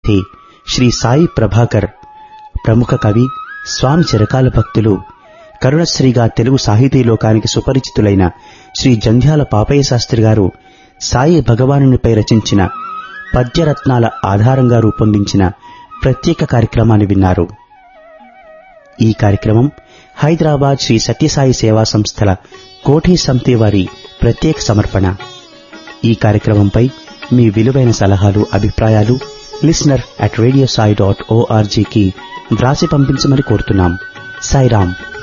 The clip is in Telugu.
వ్యక్తి శ్రీ సాయి ప్రభాకర్ ప్రముఖ కవి స్వామి చిరకాల భక్తులు కరుణశ్రీగా తెలుగు సాహితీ లోకానికి సుపరిచితులైన శ్రీ జంధ్యాల పాపయ్య శాస్త్రి గారు సాయి భగవానునిపై రచించిన పద్యరత్నాల ఆధారంగా రూపొందించిన ప్రత్యేక కార్యక్రమాన్ని విన్నారు ఈ కార్యక్రమం హైదరాబాద్ శ్రీ సత్యసాయి సేవా సంస్థల కోఠి సమితి వారి ప్రత్యేక సమర్పణ ఈ కార్యక్రమంపై మీ విలువైన సలహాలు అభిప్రాయాలు listener at radio Sai dot ఓఆర్జీకి వ్రాసి పంపించమని కోరుతున్నాం సాయిరాం